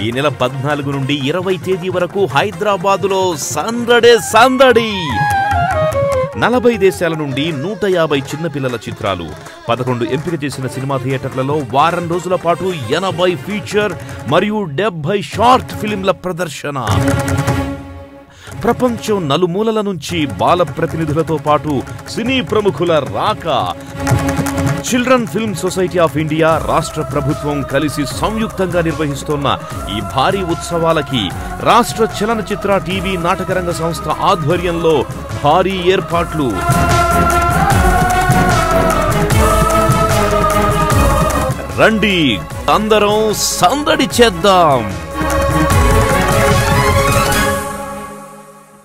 ఈ నెల పద్నాలుగు నుండి ఇరవై తేదీ వరకు హైదరాబాదులో సందడే సందడి నలభై దేశాల నుండి నూట యాభై చిన్నపిల్లల చిత్రాలు పదకొండు ఎంపిక చేసిన సినిమా థియేటర్లలో వారం రోజుల పాటు ఎనభై ఫీచర్ మరియు డెబ్బై షార్ట్ ఫిలింల ప్రదర్శన ప్రపంచం నలుమూలల నుంచి బాల ప్రతినిధులతో పాటు సినీ ప్రముఖుల రాక children film society of India రాష్ట్ర ప్రభుత్వం కలిసి సంయుక్తంగా నిర్వహిస్తోన్న ఈ భారీ ఉత్సవాలకి రాష్ట్ర చలనచిత్ర టీవీ నాటకరంగ సంస్థ ఆధ్వర్యంలో భారీ ఏర్పాట్లు రండి అందరం సందడి చేద్దాం